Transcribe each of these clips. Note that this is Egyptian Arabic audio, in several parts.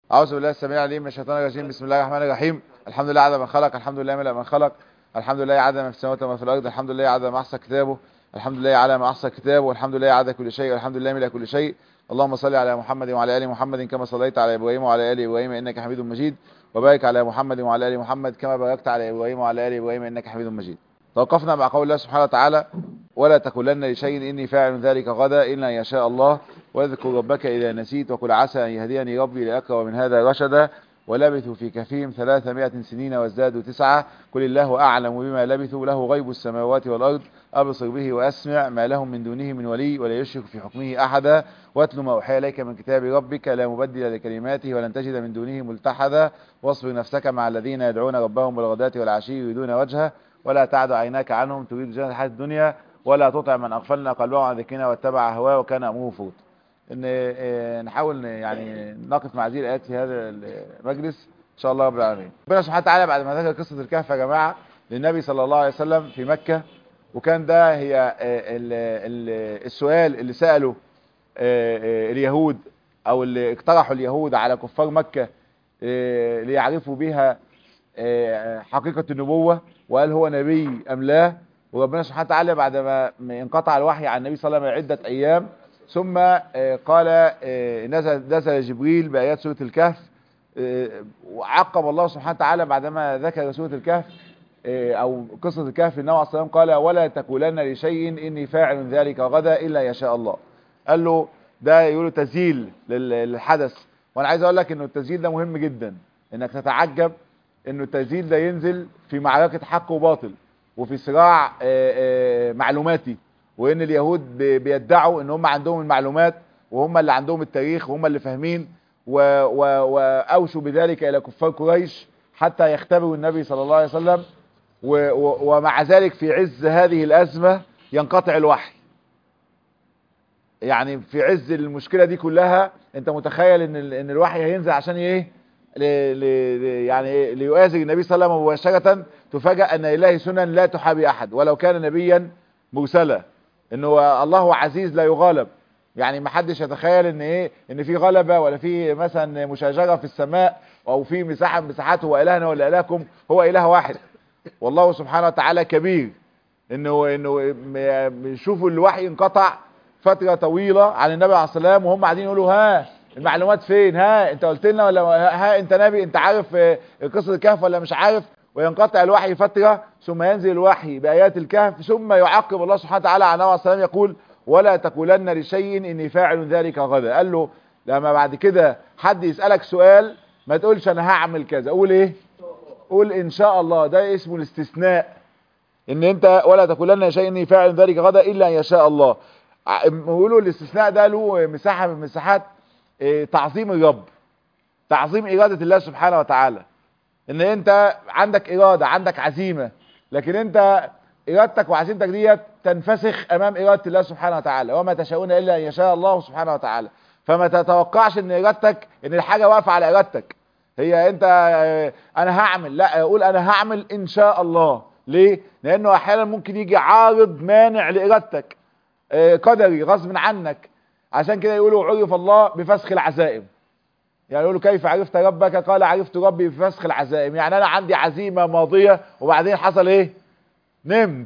أعوذ بالله السميع العليم من الشيطان الرجيم بسم الله الرحمن الرحيم الحمد لله عدد ما خلق الحمد لله ملء ما خلق الحمد لله عدد ما في السماوات وما في الأرض الحمد لله عدد ما أحصى كتابه الحمد لله على ما أحصى كتابه والحمد لله عدد كل شيء والحمد لله ملء كل شيء اللهم صل على محمد وعلى آل محمد كما صليت على إبراهيم وعلى آل إبراهيم إنك حميد مجيد وبارك على محمد وعلى آل محمد كما باركت على إبراهيم وعلى آل إبراهيم إنك حميد مجيد توقفنا مع قول الله سبحانه وتعالى ولا تقولن لشيء إني فاعل ذلك غدا إلا يشاء الله واذكر ربك إذا نسيت وقل عسى أن يهديني ربي لأقرب من هذا رشدا ولبثوا في كفهم ثلاثمائة سنين وازدادوا تسعة قل الله أعلم بما لبثوا له غيب السماوات والأرض أبصر به وأسمع ما لهم من دونه من ولي ولا يشرك في حكمه أحدا واتل ما أوحي إليك من كتاب ربك لا مبدل لكلماته ولن تجد من دونه ملتحدا واصبر نفسك مع الذين يدعون ربهم بالغداة والعشي يريدون وجهه ولا تعد عيناك عنهم تريد زينة الحياة الدنيا ولا تطع من أغفلنا قلبه عن ذكرنا واتبع هواه وكان أمره فرط ان نحاول يعني نقف مع هذه الايات في هذا المجلس ان شاء الله رب العالمين ربنا سبحانه وتعالى بعد ما ذكر قصه الكهف يا جماعه للنبي صلى الله عليه وسلم في مكه وكان ده هي ال ال السؤال اللي ساله اليهود او اللي اقترحوا اليهود على كفار مكه ليعرفوا بها حقيقه النبوه وهل هو نبي ام لا وربنا سبحانه وتعالى بعد ما انقطع الوحي عن النبي صلى الله عليه وسلم عده ايام ثم قال نزل نزل جبريل بآيات سورة الكهف وعقب الله سبحانه وتعالى بعدما ذكر سورة الكهف أو قصة الكهف النبي عليه الصلاة والسلام قال ولا تقولن لشيء إني فاعل ذلك غدا إلا يشاء الله قال له ده يقول تسجيل للحدث وأنا عايز أقول لك إنه التسجيل ده مهم جدا إنك تتعجب إنه التسجيل ده ينزل في معركة حق وباطل وفي صراع معلوماتي وان اليهود بيدعوا ان هم عندهم المعلومات وهم اللي عندهم التاريخ وهم اللي فاهمين واوشوا بذلك الى كفار قريش حتى يختبروا النبي صلى الله عليه وسلم ومع ذلك في عز هذه الازمه ينقطع الوحي يعني في عز المشكله دي كلها انت متخيل ان ان الوحي هينزل عشان ايه يعني ليؤازر النبي صلى الله عليه وسلم مباشره تفاجأ ان لله سنن لا تحابي احد ولو كان نبيا مرسلا انه الله عزيز لا يغالب يعني ما حدش يتخيل ان ايه ان في غلبة ولا في مثلا مشاجرة في السماء او في مساحة من مساحات هو الهنا ولا الهكم هو اله واحد والله سبحانه وتعالى كبير انه انه بنشوفوا الوحي انقطع فترة طويلة عن النبي عليه الصلاة والسلام وهم قاعدين يقولوا ها المعلومات فين ها انت قلت لنا ولا ها انت نبي انت عارف قصة الكهف ولا مش عارف وينقطع الوحي فترة ثم ينزل الوحي بآيات الكهف ثم يعقب الله سبحانه وتعالى عن نبي السلام يقول ولا تقولن لشيء إني فاعل ذلك غدا قال له لما بعد كده حد يسألك سؤال ما تقولش أنا هعمل كذا قول إيه قول إن شاء الله ده اسمه الاستثناء إن أنت ولا تقولن لشيء إني فاعل ذلك غدا إلا أن يشاء الله بيقولوا الاستثناء ده له مساحة من مساحات تعظيم الرب تعظيم إرادة الله سبحانه وتعالى ان انت عندك ارادة عندك عزيمة لكن انت ارادتك وعزيمتك ديت تنفسخ امام ارادة الله سبحانه وتعالى وما تشاءون الا ان يشاء الله سبحانه وتعالى فما تتوقعش ان ارادتك ان الحاجة واقفة على ارادتك هي انت انا هعمل لا قول انا هعمل ان شاء الله ليه لانه احيانا ممكن يجي عارض مانع لارادتك قدري غصب عنك عشان كده يقولوا عرف الله بفسخ العزائم يعني يقولوا كيف عرفت ربك قال عرفت ربي بفسخ العزائم يعني انا عندي عزيمة ماضية وبعدين حصل ايه نمت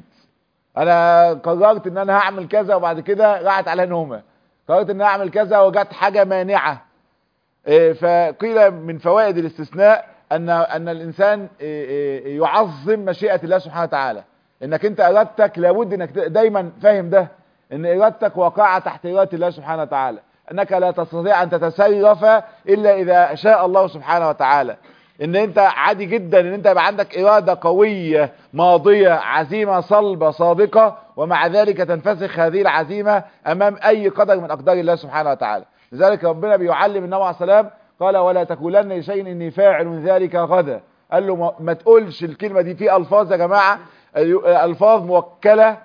انا قررت ان انا هعمل كذا وبعد كده راحت على نومة قررت ان انا اعمل كذا وجت حاجة مانعة إيه فقيل من فوائد الاستثناء ان ان الانسان إيه يعظم مشيئة الله سبحانه وتعالى انك انت ارادتك لابد انك دايما فاهم ده ان ارادتك واقعة تحت ارادة الله سبحانه وتعالى انك لا تستطيع ان تتصرف الا اذا شاء الله سبحانه وتعالى ان انت عادي جدا ان انت يبقى عندك ارادة قوية ماضية عزيمة صلبة صادقة ومع ذلك تنفسخ هذه العزيمة امام اي قدر من اقدار الله سبحانه وتعالى لذلك ربنا بيعلم النبي عليه السلام قال ولا تقولن لشيء اني فاعل ذلك غدا قال له ما تقولش الكلمة دي في الفاظ يا جماعة الفاظ موكلة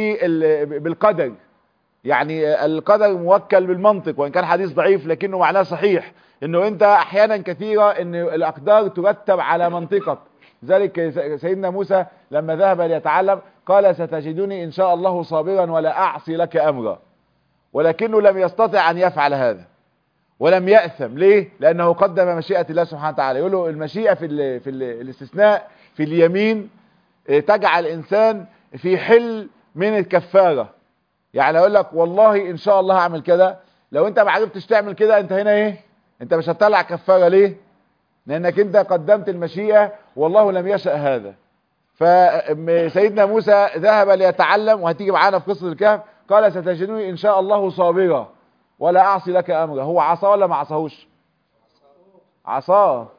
بالقدر يعني القدر موكل بالمنطق وان كان حديث ضعيف لكنه معناه صحيح انه انت احيانا كثيرة ان الاقدار ترتب على منطقك ذلك سيدنا موسى لما ذهب ليتعلم قال ستجدني ان شاء الله صابرا ولا اعصي لك امرا ولكنه لم يستطع ان يفعل هذا ولم يأثم ليه لأنه قدم مشيئة الله سبحانه وتعالى يقول له المشيئة في ال في ال الاستثناء في اليمين اه، تجعل الإنسان في حل من الكفارة يعني اقول لك والله ان شاء الله هعمل كده لو انت ما عرفتش تعمل كده انت هنا ايه انت مش هتطلع كفاره ليه لانك انت قدمت المشيئه والله لم يشأ هذا فسيدنا موسى ذهب ليتعلم وهتيجي معانا في قصه الكهف قال ستجدني ان شاء الله صابرا ولا اعصي لك امرا هو عصاه ولا ما عصاهوش عصاه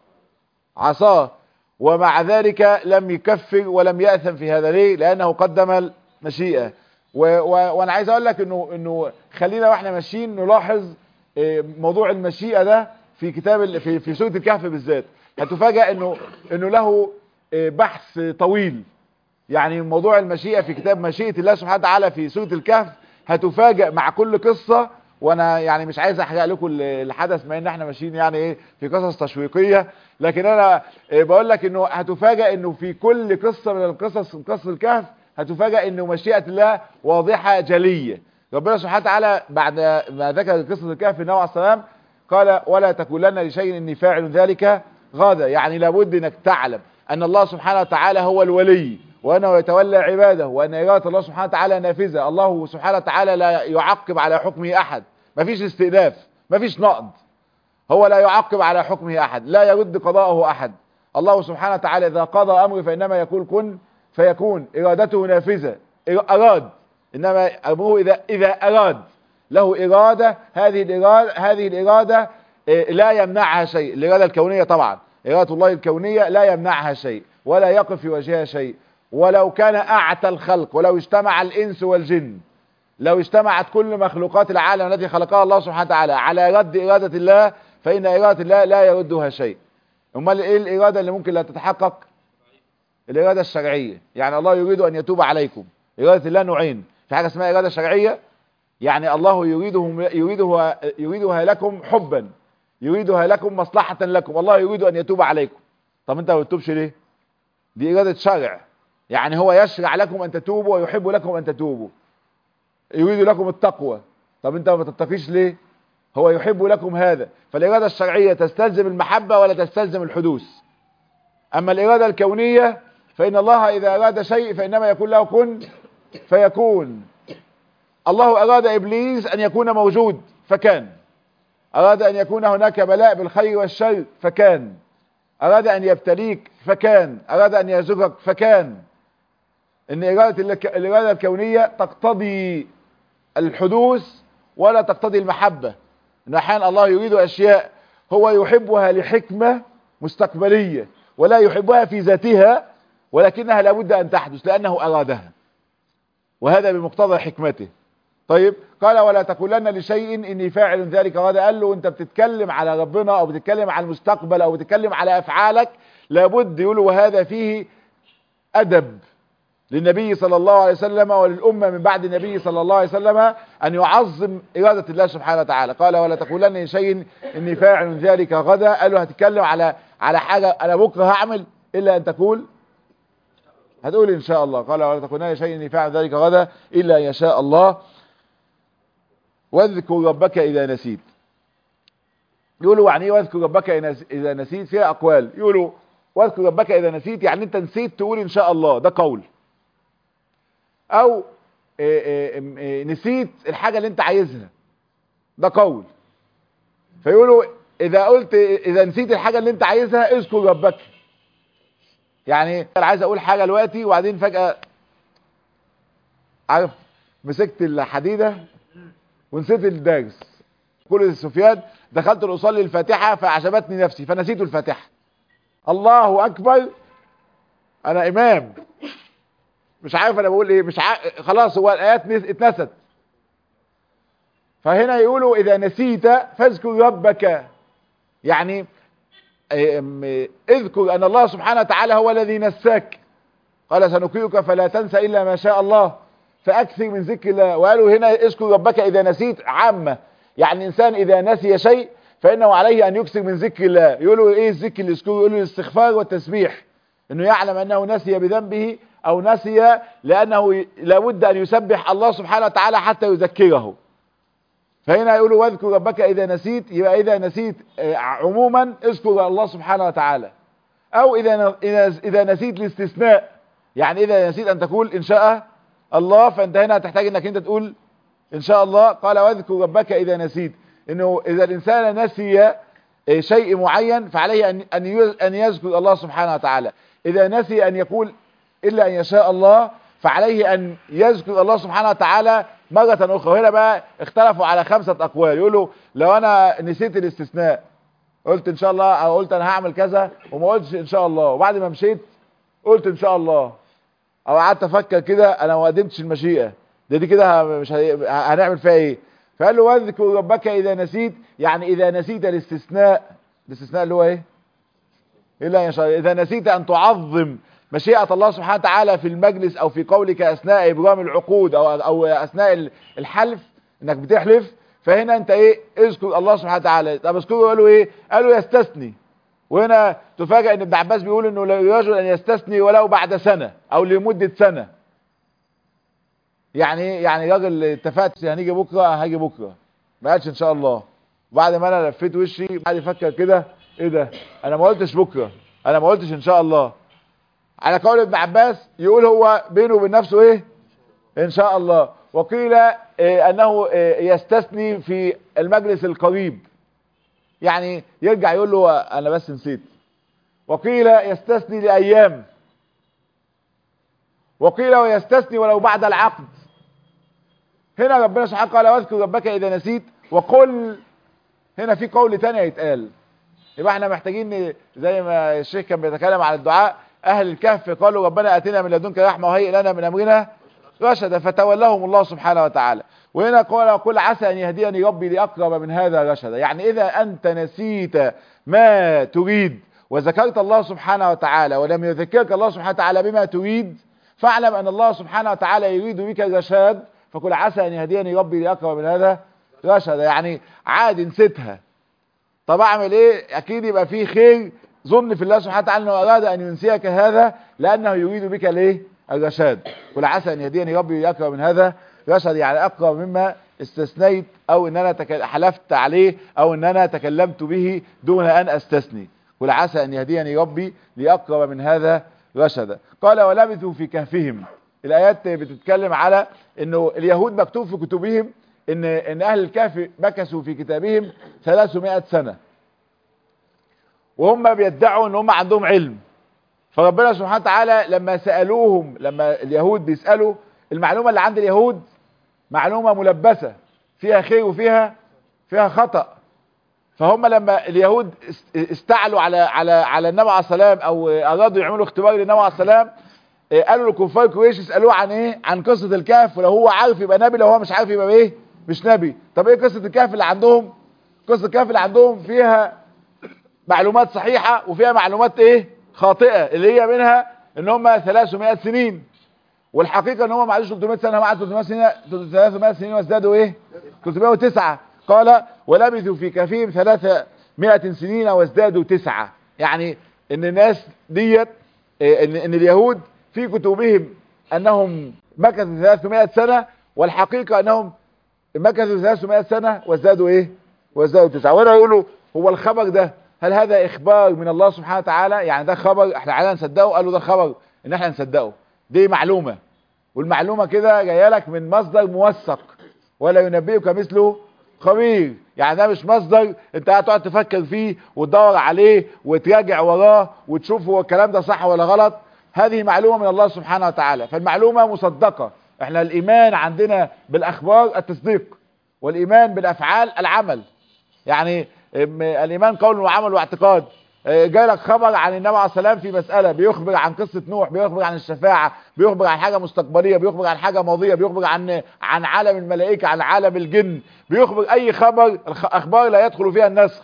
عصاه ومع ذلك لم يكفر ولم يأثم في هذا ليه لانه قدم المشيئه و و وانا عايز اقول لك انه انه خلينا واحنا ماشيين نلاحظ اه، موضوع المشيئه ده في كتاب ال- في في سوره الكهف بالذات هتفاجئ انه انه له اه، بحث طويل يعني موضوع المشيئه في كتاب مشيئه الله سبحانه وتعالى في سوره الكهف هتفاجئ مع كل قصه وانا يعني مش عايز احرق لكم ال- الحدث ما ان احنا ماشيين يعني ايه في قصص تشويقيه لكن انا اه، بقول لك انه هتفاجئ انه في كل قصه من القصص قصص الكهف هتفاجئ انه مشيئة الله واضحة جلية ربنا سبحانه وتعالى بعد ما ذكر قصة الكهف النبي عليه السلام قال ولا تقولن لشيء اني فاعل ذلك غدا يعني لابد انك تعلم ان الله سبحانه وتعالى هو الولي وانه يتولى عباده وان اراده الله سبحانه وتعالى نافذه الله سبحانه وتعالى لا يعقب على حكمه احد مفيش استئناف مفيش نقد هو لا يعقب على حكمه احد لا يرد قضاءه احد الله سبحانه وتعالى اذا قضى امر فانما يقول كن فيكون ارادته نافذه اراد انما امره اذا اذا اراد له اراده هذه الاراده هذه الاراده إيه، لا يمنعها شيء الاراده الكونيه طبعا اراده الله الكونيه لا يمنعها شيء ولا يقف في وجهها شيء ولو كان اعتى الخلق ولو اجتمع الانس والجن لو اجتمعت كل مخلوقات العالم التي خلقها الله سبحانه وتعالى على رد إرادة الله فإن إرادة الله لا يردها شيء امال ايه الإرادة اللي ممكن لا تتحقق الإرادة الشرعية يعني الله يريد أن يتوب عليكم إرادة الله نوعين في حاجة اسمها إرادة شرعية يعني الله يريدهم يريدها يريدها لكم حبا يريدها لكم مصلحة لكم الله يريد أن يتوب عليكم طب انت ما بتتوبش ليه دي إرادة شرع يعني هو يشرع لكم أن تتوبوا ويحب لكم أن تتوبوا يريد لكم التقوى طب انت ما تتقيش ليه هو يحب لكم هذا فالإرادة الشرعية تستلزم المحبة ولا تستلزم الحدوث أما الإرادة الكونية فإن الله إذا أراد شيء فإنما يكون له كن فيكون الله أراد إبليس أن يكون موجود فكان أراد أن يكون هناك بلاء بالخير والشر فكان أراد أن يبتليك فكان أراد أن يرزقك فكان ان إرادة الك- الإرادة الكونية تقتضي الحدوث ولا تقتضي المحبة ان احيانا الله يريد اشياء هو يحبها لحكمة مستقبلية ولا يحبها في ذاتها ولكنها لابد ان تحدث لانه ارادها وهذا بمقتضى حكمته طيب قال ولا تقولن لشيء اني فاعل ذلك غدا قال له انت بتتكلم على ربنا او بتتكلم على المستقبل او بتتكلم على افعالك لابد يقول وهذا فيه ادب للنبي صلى الله عليه وسلم وللأمة من بعد النبي صلى الله عليه وسلم أن يعظم إرادة الله سبحانه وتعالى قال ولا تقولن لشيء إني فاعل ذلك غدا قالوا هتتكلم على على حاجة أنا بكرة هعمل إلا أن تقول هتقول إن شاء الله قال ولا تقولن لشيء إني فاعل ذلك غدا إلا أن يشاء الله واذكر ربك إذا نسيت يقولوا يعني ايه واذكر ربك إذا نسيت فيها أقوال يقولوا واذكر ربك إذا نسيت يعني أنت نسيت تقول إن شاء الله ده قول او إيه إيه إيه نسيت الحاجة اللي انت عايزها ده قول فيقولوا اذا قلت اذا نسيت الحاجة اللي انت عايزها اذكر ربك يعني انا عايز اقول حاجة دلوقتي وبعدين فجأة عارف مسكت الحديدة ونسيت الدرس كل سفيان دخلت اصلي الفاتحة فعجبتني نفسي فنسيت الفاتحة الله اكبر انا امام مش عارف انا بقول ايه مش عارف خلاص هو الايات نس- اتنست فهنا يقولوا اذا نسيت فاذكر ربك يعني ام- اذكر ان الله سبحانه وتعالى هو الذي نساك قال سنقرئك فلا تنسى الا ما شاء الله فاكثر من ذكر الله وقالوا هنا اذكر ربك اذا نسيت عامه يعني الانسان اذا نسي شيء فانه عليه ان يكثر من ذكر الله يقولوا ايه الذكر اللي يذكره يقولوا الاستغفار والتسبيح انه يعلم انه نسي بذنبه او نسي لانه ي- لابد ان يسبح الله سبحانه وتعالى حتى يذكره فهنا يقولوا واذكر ربك اذا نسيت يبقى اذا نسيت آه، عموما اذكر الله سبحانه وتعالى او اذا اذا اذا نسيت الاستثناء يعني اذا نسيت ان تقول ان شاء الله فانت هنا هتحتاج انك انت تقول ان شاء الله قال واذكر ربك اذا نسيت انه اذا الانسان نسي آه، شيء معين فعليه ان ان يز- ان يذكر الله سبحانه وتعالى اذا نسي ان يقول الا ان يشاء الله فعليه ان يذكر الله سبحانه وتعالى مرة اخرى هنا بقى اختلفوا على خمسة اقوال يقولوا لو انا نسيت الاستثناء قلت ان شاء الله او قلت انا هعمل كذا وما قلتش ان شاء الله وبعد ما مشيت قلت ان شاء الله او قعدت افكر كده انا ما قدمتش المشيئة ده دي كده ه- مش ه- هنعمل فيها ايه فقال له واذكر ربك اذا نسيت يعني اذا نسيت الاستثناء الاستثناء اللي هو ايه إلا إن شاء الله إذا نسيت أن تعظم مشيئة الله سبحانه وتعالى في المجلس أو في قولك أثناء إبرام العقود أو, أو أثناء الحلف إنك بتحلف فهنا أنت إيه اذكر الله سبحانه وتعالى طب اذكره قالوا إيه قالوا يستثني وهنا تفاجأ ان ابن عباس بيقول انه للرجل ان يستثني ولو بعد سنة او لمدة سنة يعني ايه يعني راجل اتفقت هنيجي بكرة هاجي بكرة ما قالش ان شاء الله بعد ما انا لفيت وشي بعد يفكر كده ايه ده انا ما قلتش بكرة انا ما قلتش ان شاء الله على قول ابن عباس يقول هو بينه وبين نفسه ايه ان شاء الله وقيل إيه انه إيه يستثني في المجلس القريب يعني يرجع يقول له انا بس نسيت وقيل يستثني لايام وقيل ويستثني ولو بعد العقد هنا ربنا سبحانه قال واذكر ربك اذا نسيت وقل هنا في قول تاني هيتقال يبقى احنا محتاجين زي ما الشيخ كان بيتكلم عن الدعاء اهل الكهف قالوا ربنا اتنا من لدنك رحمه وهيئ لنا من امرنا رشدا فتولهم الله سبحانه وتعالى وهنا قال قل عسى ان يهديني ربي لاقرب من هذا رشدا يعني اذا انت نسيت ما تريد وذكرت الله سبحانه وتعالى ولم يذكرك الله سبحانه وتعالى بما تريد فاعلم ان الله سبحانه وتعالى يريد بك الرشاد فقل عسى ان يهديني ربي لاقرب من هذا رشدا يعني عادي نسيتها طب اعمل ايه اكيد يبقى فيه خير ظن في الله سبحانه وتعالى انه اراد ان ينسيك هذا لانه يريد بك الايه الرشاد قل عسى ان يهديني ربي لاقرب من هذا رشد يعني اقرب مما استثنيت او ان انا تك... حلفت عليه او ان انا تكلمت به دون ان استثني قل عسى ان يهديني ربي لاقرب من هذا رشدا قال ولبثوا في كهفهم الايات بتتكلم على انه اليهود مكتوب في كتبهم ان ان اهل الكهف مكثوا في كتابهم 300 سنه وهم بيدعوا ان هم عندهم علم فربنا سبحانه وتعالى لما سالوهم لما اليهود بيسالوا المعلومه اللي عند اليهود معلومه ملبسه فيها خير وفيها فيها خطا فهم لما اليهود استعلوا على على على النبي عليه السلام او ارادوا يعملوا اختبار للنبي عليه السلام قالوا لكفار قريش اسالوه عن ايه عن قصه الكهف ولو هو عارف يبقى نبي لو هو مش عارف يبقى ايه مش نبي طب ايه قصه الكهف اللي عندهم قصه الكهف اللي عندهم فيها معلومات صحيحه وفيها معلومات ايه خاطئه اللي هي منها ان هم 300 سنين والحقيقه ان هم ما عادوش 300 سنه هم قعدوا 300 سنين 300 سنين وازدادوا ايه 309 قال ولبثوا في كهفهم 300 سنين وازدادوا تسعة يعني ان الناس ديت ان, إن اليهود في كتبهم انهم مكثوا 300 سنة والحقيقة انهم مكثوا 300 سنة وازدادوا ايه وازدادوا تسعة وانا يقولوا هو الخبر ده هل هذا اخبار من الله سبحانه وتعالى يعني ده خبر احنا علينا نصدقه قالوا ده خبر ان احنا نصدقه دي معلومة والمعلومة كده جايه لك من مصدر موثق ولا ينبئك مثله خبير يعني ده مش مصدر انت هتقعد تفكر فيه وتدور عليه وتراجع وراه وتشوف هو الكلام ده صح ولا غلط هذه معلومة من الله سبحانه وتعالى فالمعلومة مصدقة احنا الايمان عندنا بالاخبار التصديق والايمان بالافعال العمل يعني الايمان قول وعمل واعتقاد جاي لك خبر عن النبي عليه السلام في مسألة بيخبر عن قصة نوح بيخبر عن الشفاعة بيخبر عن حاجة مستقبلية بيخبر عن حاجة ماضية بيخبر عن عن عالم الملائكة عن عالم الجن بيخبر اي خبر اخبار لا يدخل فيها النسخ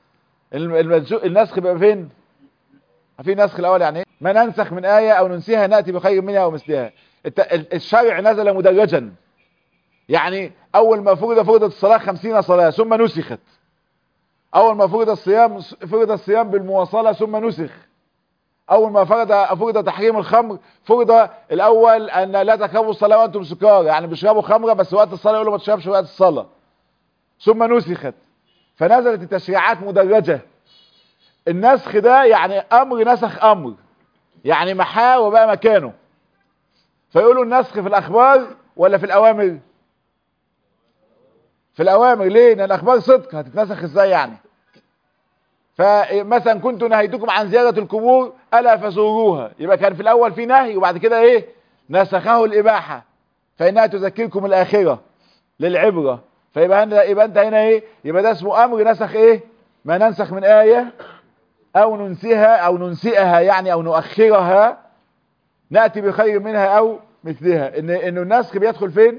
النسخ بيبقى فين في نسخ الاول يعني ايه ما ننسخ من آية او ننسيها نأتي بخير منها او مثلها الشرع نزل مدرجا يعني اول ما فرض فرضت الصلاة خمسين صلاة ثم نسخت اول ما فرض الصيام فرض الصيام بالمواصلة ثم نسخ اول ما فرض فرض تحريم الخمر فرض الاول ان لا تقربوا الصلاة وانتم سكار يعني بيشربوا خمرة بس وقت الصلاة يقولوا ما تشربش وقت الصلاة ثم نسخت فنزلت التشريعات مدرجة النسخ ده يعني امر نسخ امر يعني محاه وبقى مكانه فيقولوا النسخ في الاخبار ولا في الاوامر في الاوامر ليه لان الاخبار صدق هتتنسخ ازاي يعني فمثلا كنت نهيتكم عن زيارة القبور الا فزوروها يبقى كان في الاول في نهي وبعد كده ايه نسخه الاباحة فانها تذكركم الاخرة للعبرة فيبقى انت يبقى انت هنا ايه يبقى ده اسمه امر نسخ ايه ما ننسخ من آية او ننسيها او ننسئها يعني او نؤخرها نأتي بخير منها او مثلها ان انه النسخ بيدخل فين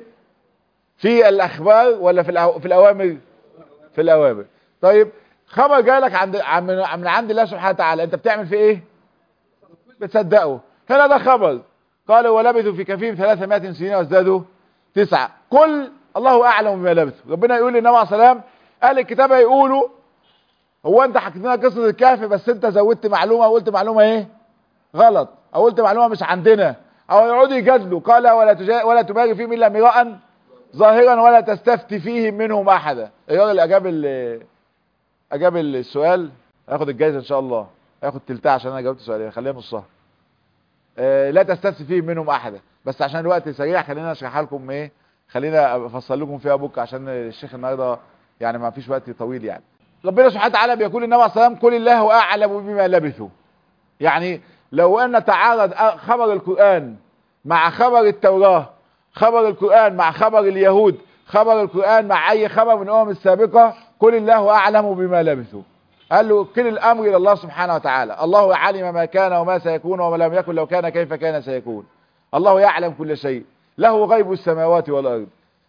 في الاخبار ولا في الأو... في الاوامر في الاوامر طيب خبر جالك عند عن- من عند الله سبحانه وتعالى انت بتعمل فيه ايه بتصدقه هنا ده خبر قالوا ولبثوا في كفيهم 300 سنين وازدادوا تسعة كل الله اعلم بما لبثوا ربنا يقول للنبي عليه السلام اهل الكتاب يقولوا هو انت حكيت لنا قصه الكهف بس انت زودت معلومه وقلت معلومه ايه غلط او قلت معلومه مش عندنا او يقعدوا يجادلوا قال ولا تجا ولا تباغي فيهم الا مراء ظاهرا ولا تستفتي فيهم منهم احدا الراجل اجاب ال- اجاب السؤال هياخد الجايزه ان شاء الله هياخد تلتها عشان انا جاوبت سؤالين خليها نصها آه، لا تستفتي فيهم منهم احدا بس عشان الوقت سريع خلينا اشرحها لكم ايه خلينا افصل لكم فيها بكره عشان الشيخ النهارده يعني ما فيش وقت طويل يعني ربنا سبحانه وتعالى بيقول للنبي عليه الصلاه والسلام قل الله اعلم بما لبثوا يعني لو ان تعارض خبر القران مع خبر التوراه خبر القران مع خبر اليهود خبر القران مع اي خبر من الامم السابقه قل الله اعلم بما لبثوا قال له كل الامر الى الله سبحانه وتعالى الله علم ما كان وما سيكون وما لم يكن لو كان كيف كان سيكون الله يعلم كل شيء له غيب السماوات والارض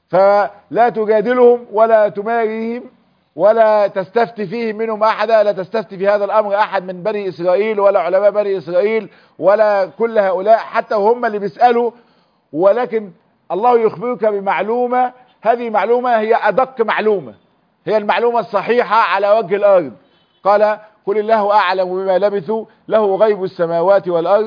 فلا تجادلهم ولا تماريهم ولا تستفتي فيهم منهم احدا لا تستفتي في هذا الامر احد من بني اسرائيل ولا علماء بني اسرائيل ولا كل هؤلاء حتى هم اللي بيسالوا ولكن الله يخبرك بمعلومه هذه معلومه هي ادق معلومه هي المعلومه الصحيحه على وجه الارض قال قل الله اعلم بما لبثوا له غيب السماوات والارض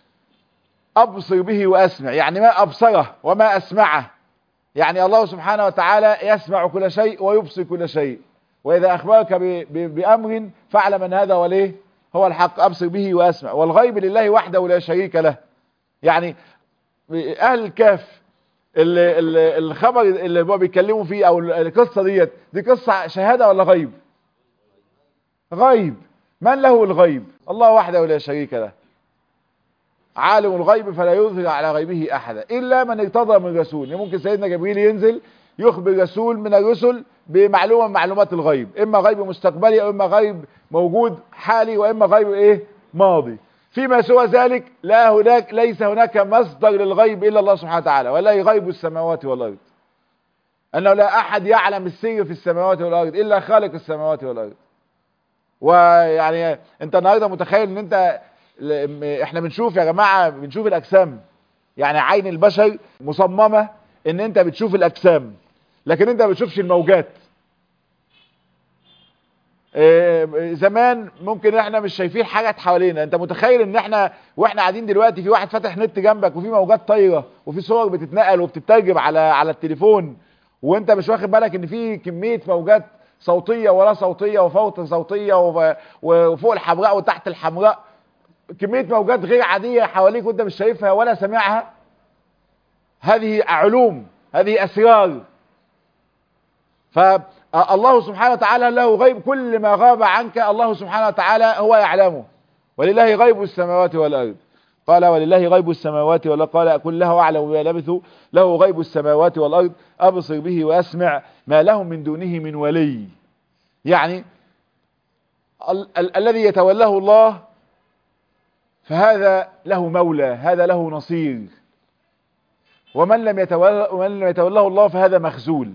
ابصر به واسمع يعني ما ابصره وما اسمعه يعني الله سبحانه وتعالى يسمع كل شيء ويبصر كل شيء واذا اخبرك ب- ب- بامر فاعلم ان هذا وليه هو الحق ابصر به واسمع والغيب لله وحده لا شريك له يعني اهل الكهف اللي اللي الخبر اللي هو بيتكلموا فيه او القصه ديت دي قصه شهاده ولا غيب غيب من له الغيب الله وحده لا شريك له عالم الغيب فلا يظهر على غيبه احدا الا من ارتضى من رسول يعني ممكن سيدنا جبريل ينزل يخبر رسول من الرسل بمعلومه من معلومات الغيب اما غيب مستقبلي او اما غيب موجود حالي واما غيب ايه ماضي فيما سوى ذلك لا هناك ليس هناك مصدر للغيب الا الله سبحانه وتعالى ولا غيب السماوات والارض انه لا احد يعلم السر في السماوات والارض الا خالق السماوات والارض ويعني انت النهارده متخيل ان انت ل- احنا بنشوف يا جماعه بنشوف الاجسام يعني عين البشر مصممه ان انت بتشوف الاجسام لكن انت ما بتشوفش الموجات إيه، زمان ممكن احنا مش شايفين حاجات حوالينا انت متخيل ان احنا واحنا قاعدين دلوقتي في واحد فاتح نت جنبك وفي موجات طايره وفي صور بتتنقل وبتترجم على على التليفون وانت مش واخد بالك ان في كميه موجات صوتيه ولا صوتيه وفوق صوتيه وف- وفوق الحمراء وتحت الحمراء كميه موجات غير عاديه حواليك وانت مش شايفها ولا سامعها هذه علوم هذه اسرار فالله سبحانه وتعالى له غيب كل ما غاب عنك الله سبحانه وتعالى هو يعلمه ولله غيب السماوات والارض قال ولله غيب السماوات والارض قال كل له اعلم بما لبثوا له غيب السماوات والارض ابصر به واسمع ما لهم من دونه من ولي يعني ال- ال- الذي يتولاه الله فهذا له مولى هذا له نصير ومن لم يتولى ومن لم يتولاه الله فهذا مخزول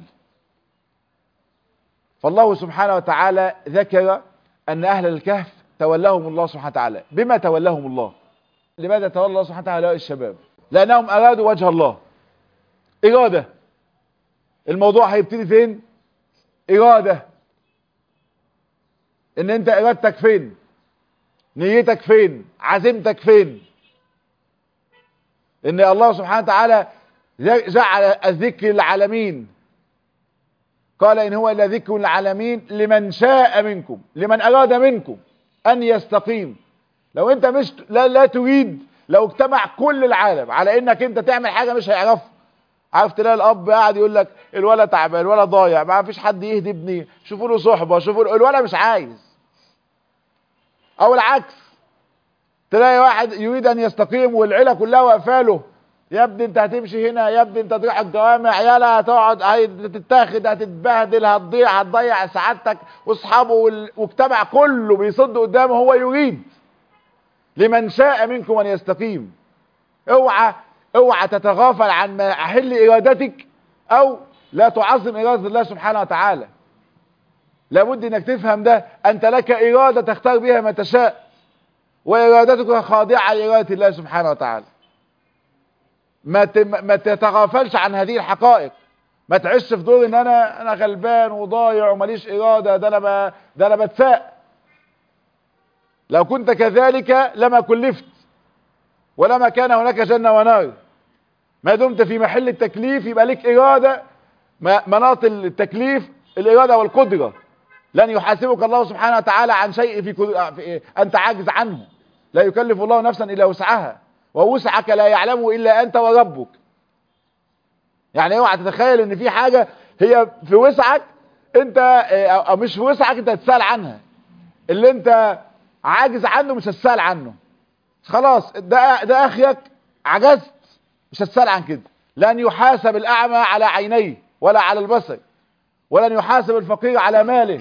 فالله سبحانه وتعالى ذكر أن أهل الكهف تولاهم الله سبحانه وتعالى بما تولاهم الله لماذا تولى الله سبحانه وتعالى هؤلاء الشباب لأنهم أرادوا وجه الله إرادة الموضوع هيبتدي فين إرادة إن أنت إرادتك فين نيتك فين عزيمتك فين إن الله سبحانه وتعالى جعل الذكر للعالمين قال إن هو إلا ذكر للعالمين لمن شاء منكم لمن أراد منكم أن يستقيم لو أنت مش لا, لا تريد لو اجتمع كل العالم على إنك أنت تعمل حاجة مش هيعرف عارف تلاقي الأب قاعد يقول لك الولد تعبان الولد ضايع ما فيش حد يهدي ابني شوفوا له صحبة شوفوا له الولد مش عايز أو العكس تلاقي واحد يريد أن يستقيم والعيلة كلها واقفه له يا ابني انت هتمشي هنا يا ابني انت تروح الجوامع يلا هتقعد هتتاخد هتتبهدل هتضيع هتضيع سعادتك واصحابه واجتمع كله بيصد قدامه هو يريد لمن شاء منكم ان يستقيم اوعى اوعى تتغافل عن ما احل ارادتك او لا تعظم اراده الله سبحانه وتعالى لابد انك تفهم ده انت لك اراده تختار بها ما تشاء وارادتك خاضعه لاراده الله سبحانه وتعالى ما ما تتغافلش عن هذه الحقائق ما تعيش في دور ان انا انا غلبان وضايع وماليش اراده ده انا ب... ده انا بتساء لو كنت كذلك لما كلفت ولما كان هناك جنه ونار ما دمت في محل التكليف يبقى لك اراده مناط التكليف الاراده والقدره لن يحاسبك الله سبحانه وتعالى عن شيء في, في انت عاجز عنه لا يكلف الله نفسا الا وسعها ووسعك لا يعلمه الا انت وربك يعني اوعى تتخيل ان في حاجة هي في وسعك انت او مش في وسعك انت هتسال عنها اللي انت عاجز عنه مش هتسال عنه خلاص ده ده اخيك عجزت مش هتسال عن كده لن يحاسب الاعمى على عينيه ولا على البصر ولن يحاسب الفقير على ماله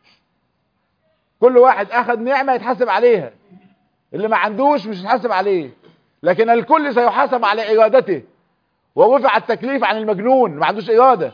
كل واحد اخذ نعمة يتحاسب عليها اللي ما عندوش مش هيتحاسب عليه لكن الكل سيحاسب على ارادته ورفع التكليف عن المجنون ما عندوش اراده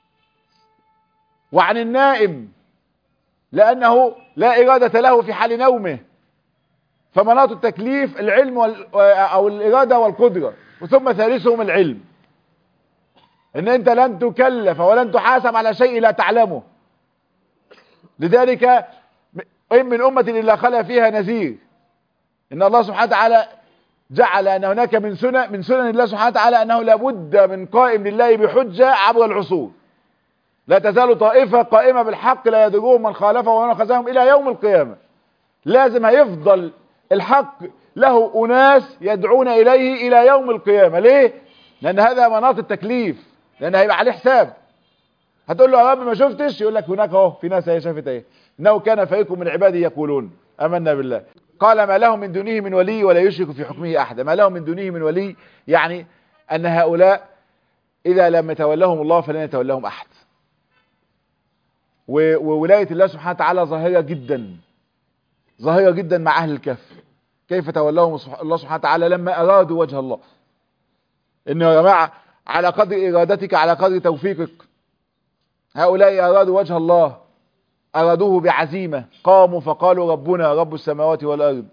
وعن النائم لانه لا اراده له في حال نومه فمناط التكليف العلم وال... او الاراده والقدره وثم ثالثهم العلم ان انت لن تكلف ولن تحاسب على شيء لا تعلمه لذلك ان من امه الا خلا فيها نذير ان الله سبحانه وتعالى جعل ان هناك من سنن من سنن الله سبحانه وتعالى انه لابد من قائم لله بحجه عبر العصور لا تزال طائفه قائمه بالحق لا يدرون من خالفه ومن خزاهم الى يوم القيامه لازم هيفضل الحق له اناس يدعون اليه الى يوم القيامه ليه لان هذا مناط التكليف لان هيبقى عليه حساب هتقول له يا رب ما شفتش يقول لك هناك اهو في ناس هي شافت ايه انه كان فريق من عبادي يقولون امنا بالله قال ما لهم من دونه من ولي ولا يشرك في حكمه احدا ما لهم من دونه من ولي يعني ان هؤلاء اذا لم يتولهم الله فلن يتولهم احد وولاية الله سبحانه وتعالى ظاهرة جدا ظاهرة جدا مع اهل الكهف كيف تولهم الله سبحانه وتعالى لما ارادوا وجه الله انه يا جماعة على قدر ارادتك على قدر توفيقك هؤلاء ارادوا وجه الله أرادوه بعزيمة قاموا فقالوا ربنا رب السماوات والأرض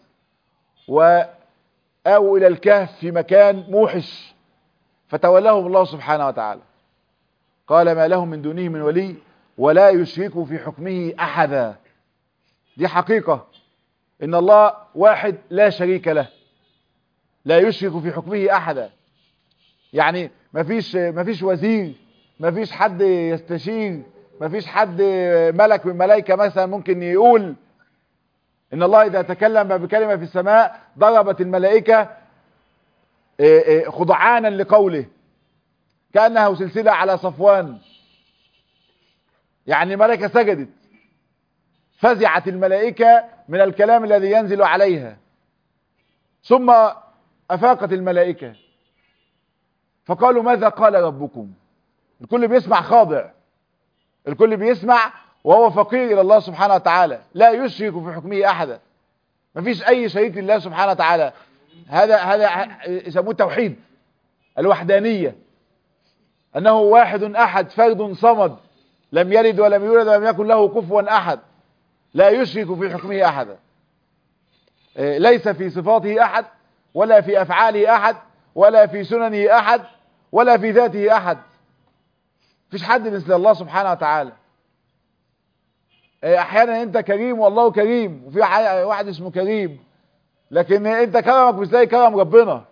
وآووا إلى الكهف في مكان موحش فتولهم الله سبحانه وتعالى قال ما لهم من دونه من ولي ولا يشركوا في حكمه أحدا دي حقيقة إن الله واحد لا شريك له لا يشرك في حكمه أحدا يعني مفيش مفيش وزير مفيش حد يستشير مفيش حد ملك من ملائكة مثلا ممكن يقول ان الله اذا تكلم بكلمة في السماء ضربت الملائكة خضعانا لقوله كأنها سلسلة على صفوان يعني الملائكة سجدت فزعت الملائكة من الكلام الذي ينزل عليها ثم أفاقت الملائكة فقالوا ماذا قال ربكم الكل بيسمع خاضع الكل بيسمع وهو فقير الى الله سبحانه وتعالى لا يشرك في حكمه احدا مفيش اي شريك لله سبحانه وتعالى هذا هذا يسموه التوحيد الوحدانيه انه واحد احد فرد صمد لم يلد ولم يولد ولم يكن له كفوا احد لا يشرك في حكمه احدا ليس في صفاته احد ولا في افعاله احد ولا في سننه احد ولا في ذاته احد مفيش حد مثل الله سبحانه وتعالى احيانا انت كريم والله كريم وفي واحد اسمه كريم لكن انت كرمك مش زي كرم ربنا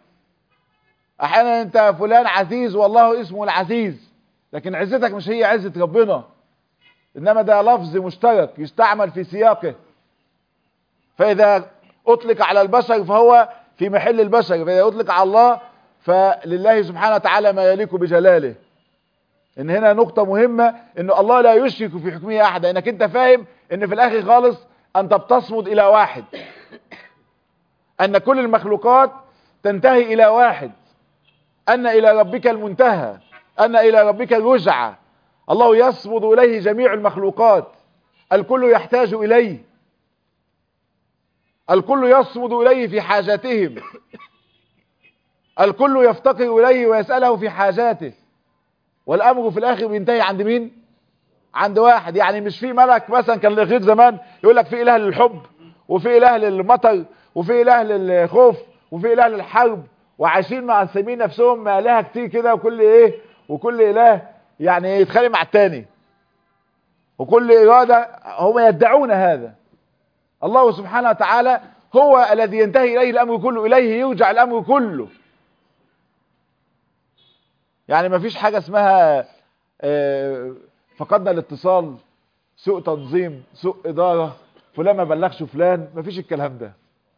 احيانا انت فلان عزيز والله اسمه العزيز لكن عزتك مش هي عزة ربنا انما ده لفظ مشترك يستعمل في سياقه فاذا اطلق على البشر فهو في محل البشر فاذا اطلق على الله فلله سبحانه وتعالى ما يليق بجلاله ان هنا نقطة مهمة ان الله لا يشرك في حكمه احدا انك انت فاهم ان في الاخر خالص انت بتصمد الى واحد ان كل المخلوقات تنتهي الى واحد ان الى ربك المنتهى ان الى ربك الرجعة الله يصمد اليه جميع المخلوقات الكل يحتاج اليه الكل يصمد اليه في حاجاتهم الكل يفتقر اليه ويسأله في حاجاته والامر في الاخر بينتهي عند مين عند واحد يعني مش في ملك مثلا كان الاغريق زمان يقول لك في اله للحب وفي اله للمطر وفي اله للخوف وفي اله للحرب وعايشين مع السمين نفسهم الهه كتير كده وكل ايه وكل اله يعني يتخانق مع التاني وكل اراده هم يدعون هذا الله سبحانه وتعالى هو الذي ينتهي اليه الامر كله اليه يرجع الامر كله يعني ما فيش حاجة اسمها آه، فقدنا الاتصال سوء تنظيم سوء إدارة فلان ما بلغش فلان ما فيش الكلام ده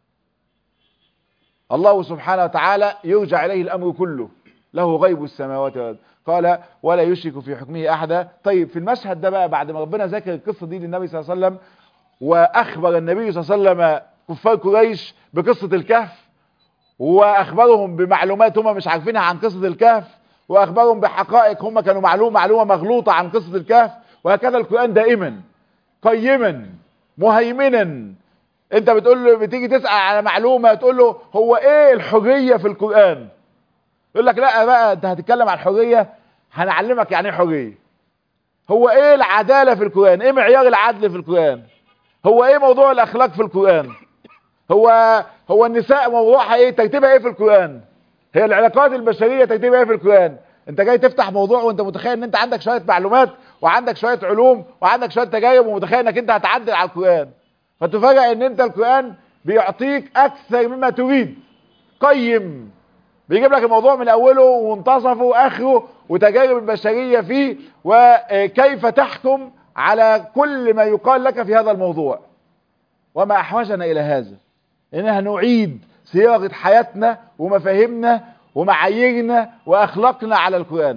الله سبحانه وتعالى يرجع إليه الأمر كله له غيب السماوات والأرض قال ولا يشرك في حكمه أحدا طيب في المشهد ده بقى بعد ما ربنا ذكر القصة دي للنبي صلى الله عليه وسلم وأخبر النبي صلى الله عليه وسلم كفار قريش بقصة الكهف وأخبرهم بمعلومات هم مش عارفينها عن قصة الكهف واخبرهم بحقائق هم كانوا معلومه معلومه مغلوطه عن قصه الكهف وهكذا القران دائما قيما مهيمنا انت بتقول له بتيجي تسال على معلومه تقول له هو ايه الحريه في القران يقول لك لا بقى انت هتتكلم عن الحريه هنعلمك يعني ايه حريه هو ايه العداله في القران ايه معيار العدل في القران هو ايه موضوع الاخلاق في القران هو هو النساء موضوعها ايه ترتيبها ايه في القران هي العلاقات البشريه ترتيبها ايه في القران انت جاي تفتح موضوع وانت متخيل ان انت عندك شويه معلومات وعندك شويه علوم وعندك شويه تجارب ومتخيل انك انت هتعدل على القران فتفاجئ ان انت القران بيعطيك اكثر مما تريد قيم بيجيب لك الموضوع من اوله ومنتصفه واخره وتجارب البشريه فيه وكيف تحكم على كل ما يقال لك في هذا الموضوع وما احوجنا الى هذا انها نعيد صياغه حياتنا ومفاهيمنا ومعاييرنا واخلاقنا على القران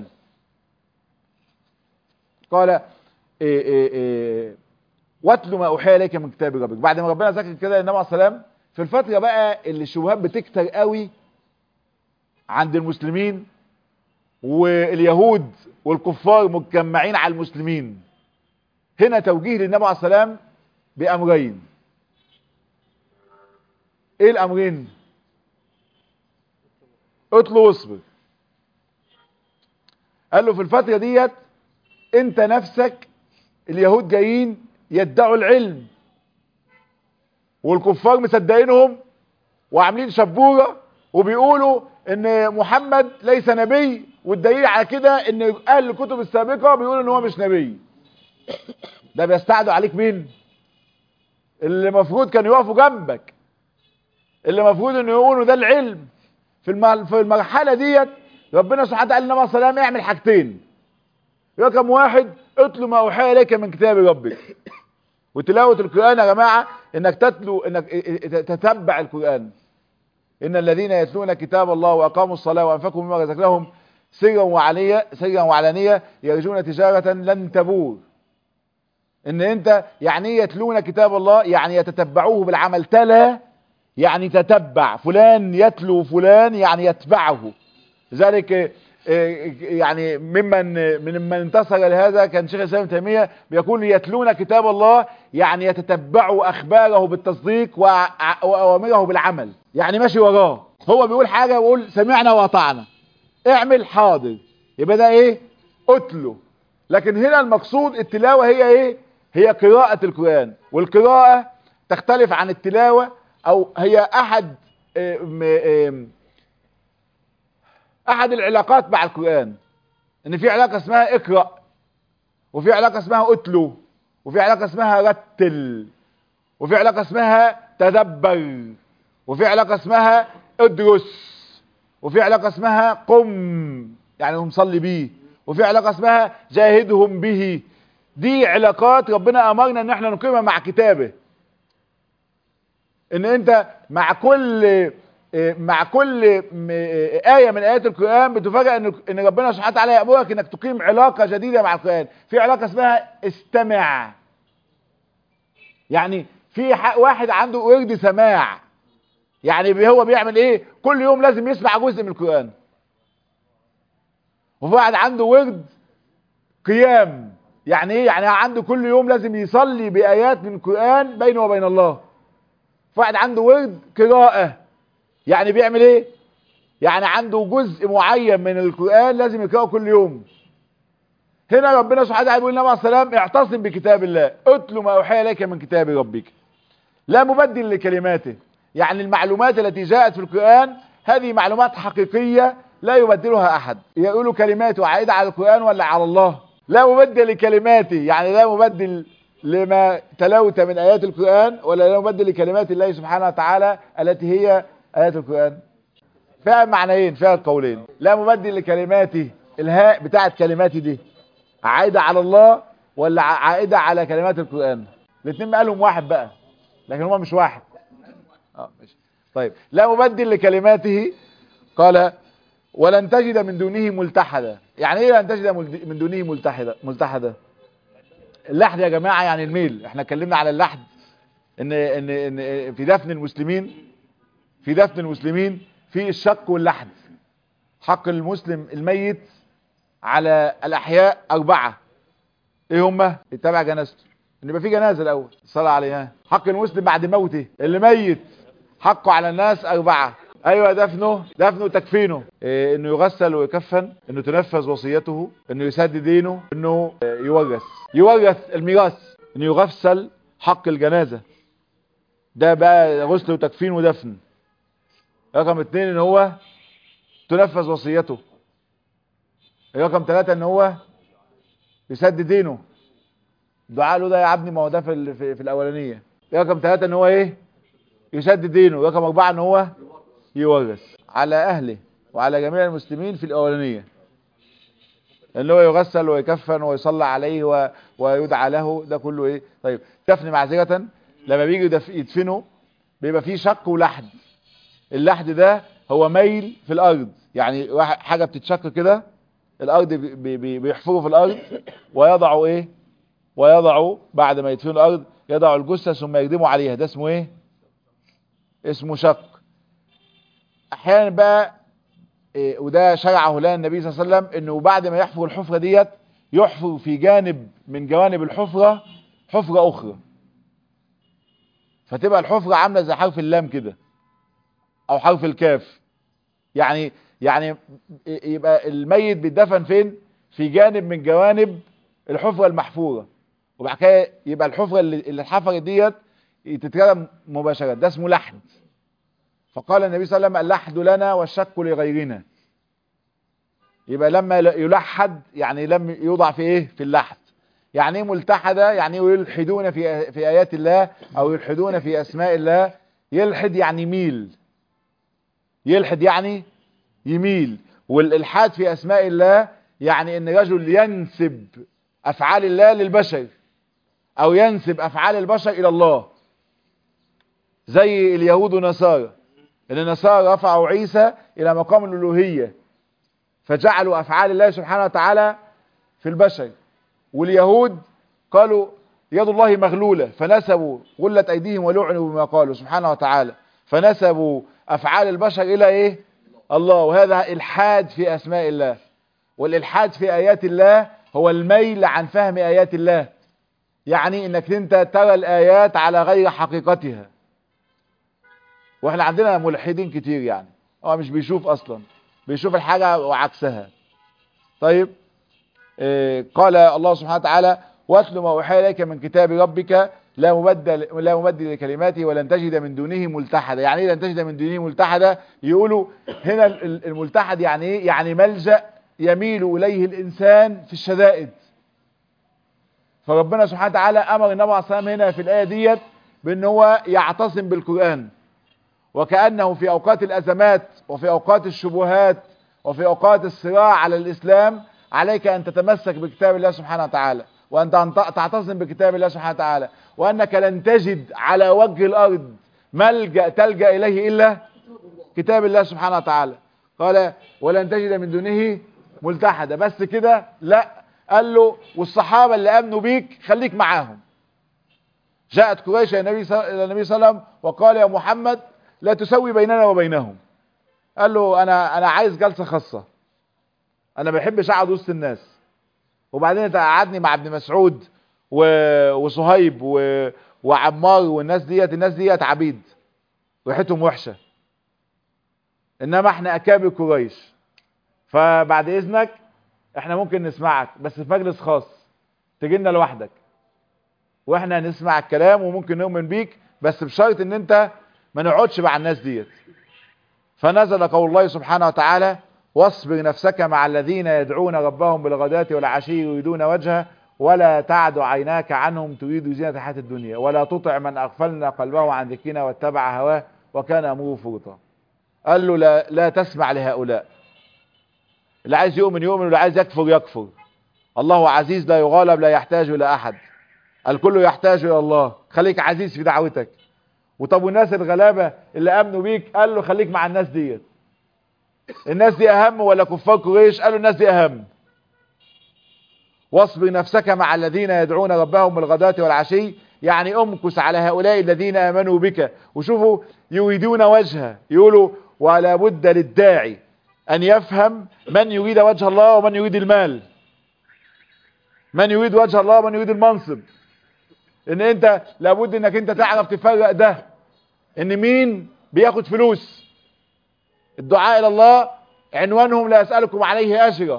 قال إيه إيه إيه واتلو ما اوحي اليك من كتاب ربك بعد ما ربنا ذكر كده النبي عليه السلام في الفتره بقى اللي الشبهات بتكتر قوي عند المسلمين واليهود والكفار مجمعين على المسلمين هنا توجيه للنبي عليه السلام بامرين ايه الامرين اطلب واصبر قال له في الفترة ديت انت نفسك اليهود جايين يدعوا العلم والكفار مصدقينهم وعاملين شبورة وبيقولوا ان محمد ليس نبي والدليل على كده ان اهل الكتب السابقة بيقولوا ان هو مش نبي ده بيستعدوا عليك مين اللي المفروض كانوا يقفوا جنبك اللي المفروض ان يقولوا ده العلم في في المرحله ديت ربنا سبحانه وتعالى النبي صلى الله عليه وسلم يعمل حاجتين رقم واحد اطلب ما اوحي اليك من كتاب ربك وتلاوه القران يا جماعه انك تتلو انك تتبع القران ان الذين يتلون كتاب الله واقاموا الصلاه وانفقوا مما رزقناهم سرا وعلانيه سرا وعلانيه يرجون تجاره لن تبور ان انت يعني يتلون كتاب الله يعني يتتبعوه بالعمل تلا يعني تتبع فلان يتلو فلان يعني يتبعه ذلك يعني ممن من من انتصر لهذا كان شيخ الاسلام تيميه بيقول يتلون كتاب الله يعني يتتبعوا اخباره بالتصديق واوامره بالعمل يعني ماشي وراه هو بيقول حاجه ويقول سمعنا واطعنا اعمل حاضر يبقى ده ايه اتلو لكن هنا المقصود التلاوه هي ايه هي قراءه القران والقراءه تختلف عن التلاوه او هي احد احد العلاقات مع القرآن ان في علاقة اسمها اقرأ وفي علاقة اسمها اتلو وفي علاقة اسمها رتل وفي علاقة اسمها تدبر وفي علاقة اسمها ادرس وفي علاقة اسمها قم يعني هم صلي بيه وفي علاقة اسمها جاهدهم به دي علاقات ربنا امرنا ان احنا نقيمها مع كتابه ان انت مع كل مع كل آية من آيات القرآن بتفاجأ ان ان ربنا سبحانه وتعالى يأمرك انك تقيم علاقة جديدة مع القرآن في علاقة اسمها استمع يعني في واحد عنده ورد سماع يعني هو بيعمل ايه كل يوم لازم يسمع جزء من القرآن وفي واحد عنده ورد قيام يعني ايه يعني عنده كل يوم لازم يصلي بآيات من القرآن بينه وبين الله في واحد عنده ورد قراءة يعني بيعمل ايه يعني عنده جزء معين من القرآن لازم يقرأه كل يوم هنا ربنا سبحانه وتعالى بيقول لنا عليه السلام اعتصم بكتاب الله اتلو ما اوحي اليك من كتاب ربك لا مبدل لكلماته يعني المعلومات التي جاءت في القرآن هذه معلومات حقيقية لا يبدلها احد يقولوا كلماته عائدة على القرآن ولا على الله لا مبدل لكلماته يعني لا مبدل لما تلوت من ايات القرآن ولا لا مبدل لكلمات الله سبحانه وتعالى التي هي ايات القرآن فيها معنيين فيها قولين لا مبدل لكلماته الهاء بتاعت كلماتي دي عائدة على الله ولا عائدة على كلمات القرآن الاثنين قالهم واحد بقى لكن هما مش واحد اه ماشي طيب لا مبدل لكلماته قال ولن تجد من دونه ملتحدا يعني ايه لن تجد من دونه ملتحدا ملتحدا اللحد يا جماعة يعني الميل احنا اتكلمنا على اللحد ان ان ان في دفن المسلمين في دفن المسلمين في الشق واللحد حق المسلم الميت على الاحياء اربعة ايه هما يتبع جنازته ان يبقى في جنازة الاول الصلاة عليها حق المسلم بعد موته اللي ميت حقه على الناس اربعة ايوه دفنه دفنه تكفينه إيه انه يغسل ويكفن انه تنفذ وصيته انه يسدد دينه انه يورث يورث الميراث انه يغسل حق الجنازة ده بقى غسل وتكفين ودفن رقم اتنين ان هو تنفذ وصيته رقم ثلاثة ان هو يسدد دينه دعاء له ده يا عبني ما هو ده في, في, في الاولانية رقم ثلاثة ان هو ايه يسدد دينه رقم اربعة ان هو يورث على اهله وعلى جميع المسلمين في الاولانية ان هو يغسل ويكفن ويصلى عليه و... ويدعى له ده كله ايه طيب دفن معذرة لما بيجي دف... يدفنه بيبقى فيه شق ولحد اللحد ده هو ميل في الارض يعني حاجة بتتشق كده الارض بي... بي... بيحفروا في الارض ويضعوا ايه ويضعوا بعد ما يدفنوا الارض يضعوا الجثة ثم يقدموا عليها ده اسمه ايه اسمه شق احيانا بقى إيه وده شرعه لنا النبي صلى الله عليه وسلم انه بعد ما يحفر الحفرة ديت يحفر في جانب من جوانب الحفرة حفرة اخرى فتبقى الحفرة عاملة زي حرف اللام كده او حرف الكاف يعني يعني يبقى الميت بيدفن فين في جانب من جوانب الحفرة المحفورة وبعد كده يبقى الحفرة اللي, اللي اتحفرت ديت تتردم مباشرة ده اسمه لحد فقال النبي صلى الله عليه وسلم اللحد لنا والشك لغيرنا يبقى لما يلحد يعني لم يوضع في ايه في اللحد يعني ايه ملتحدة يعني يلحدون في في ايات الله او يلحدون في اسماء الله يلحد يعني يميل يلحد يعني يميل والالحاد في اسماء الله يعني ان رجل ينسب افعال الله للبشر او ينسب افعال البشر الى الله زي اليهود ونصارى ان النصارى رفعوا عيسى الى مقام الالوهية فجعلوا افعال الله سبحانه وتعالى في البشر واليهود قالوا يد الله مغلولة فنسبوا غلت ايديهم ولعنوا بما قالوا سبحانه وتعالى فنسبوا افعال البشر الى ايه الله وهذا الحاد في اسماء الله والالحاد في ايات الله هو الميل عن فهم ايات الله يعني انك انت ترى الايات على غير حقيقتها واحنا عندنا ملحدين كتير يعني هو مش بيشوف اصلا بيشوف الحاجة وعكسها طيب إيه قال الله سبحانه وتعالى واتل ما اوحي اليك من كتاب ربك لا مبدل لا مبدل لكلماته ولن تجد من دونه ملتحدا يعني ايه لن تجد من دونه ملتحدا يقولوا هنا الملتحد يعني ايه يعني ملجأ يميل اليه الانسان في الشدائد فربنا سبحانه وتعالى امر النبي عليه الصلاه والسلام هنا في الايه ديت بان هو يعتصم بالقران وكأنه في أوقات الأزمات وفي أوقات الشبهات وفي أوقات الصراع على الإسلام عليك أن تتمسك بكتاب الله سبحانه وتعالى وأن تعت- تعتصم بكتاب الله سبحانه وتعالى وأنك لن تجد على وجه الأرض ملجأ تلجأ إليه إلا كتاب الله سبحانه وتعالى قال ولن تجد من دونه ملتحدا بس كده لا قال له والصحابة اللي آمنوا بيك خليك معاهم جاءت قريش إلى النبي صلى إلى النبي صلى الله عليه وسلم وقال يا محمد لا تسوي بيننا وبينهم قال له انا انا عايز جلسه خاصه انا ما بحبش اقعد وسط الناس وبعدين انت قعدني مع ابن مسعود و... وصهيب و... وعمار والناس ديت الناس ديت عبيد ريحتهم وحشه انما احنا اكابر قريش فبعد اذنك احنا ممكن نسمعك بس في مجلس خاص تجي لنا لوحدك واحنا هنسمع الكلام وممكن نؤمن بيك بس بشرط ان انت ما نقعدش مع الناس ديت فنزل قول الله سبحانه وتعالى واصبر نفسك مع الذين يدعون ربهم بالغداة والعشي يريدون وجهه ولا تعد عيناك عنهم تريد زينة الحياة الدنيا ولا تطع من أغفلنا قلبه عن ذكرنا واتبع هواه وكان أمره فرطا قال له لا, لا تسمع لهؤلاء اللي عايز يؤمن يؤمن واللي عايز يكفر يكفر الله عزيز لا يغالب لا يحتاج إلى أحد الكل يحتاج إلى الله خليك عزيز في دعوتك وطب والناس الغلابة اللي امنوا بيك قال له خليك مع الناس ديت الناس دي اهم ولا كفار قريش قالوا الناس دي اهم واصبر نفسك مع الذين يدعون ربهم بالغداة والعشي يعني امكس على هؤلاء الذين امنوا بك وشوفوا يريدون وجهه يقولوا ولا بد للداعي ان يفهم من يريد وجه الله ومن يريد المال من يريد وجه الله ومن يريد المنصب ان انت لابد انك انت تعرف تفرق ده ان مين بياخد فلوس الدعاء الى الله عنوانهم لا يسألكم عليه اجرا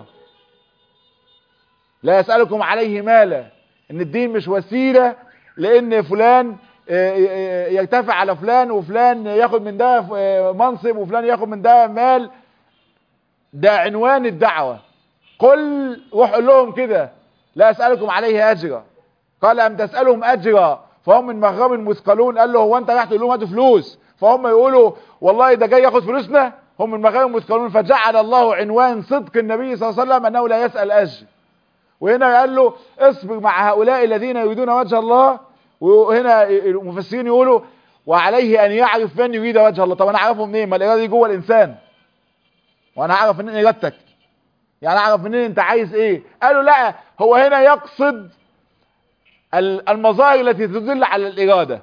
لا يسألكم عليه مالا ان الدين مش وسيلة لان فلان يرتفع على فلان وفلان ياخد من ده منصب وفلان ياخد من ده مال ده عنوان الدعوة قل روح قول لهم كده لا يسألكم عليه اجرا قال ام تسألهم اجرا فهم من مغرم مثقلون قال له هو انت راح تقول لهم هاتوا فلوس فهم يقولوا والله ده جاي ياخد فلوسنا هم من مغرم مثقلون فجعل الله عنوان صدق النبي صلى الله عليه وسلم انه لا يسأل اجر وهنا قال له اصبر مع هؤلاء الذين يريدون وجه الله وهنا المفسرين يقولوا وعليه ان يعرف من يريد وجه الله طب انا اعرفه منين ما الاراده دي جوه الانسان وانا اعرف منين ارادتك يعني اعرف منين انت عايز ايه قالوا لا هو هنا يقصد المظاهر التي تدل على الإرادة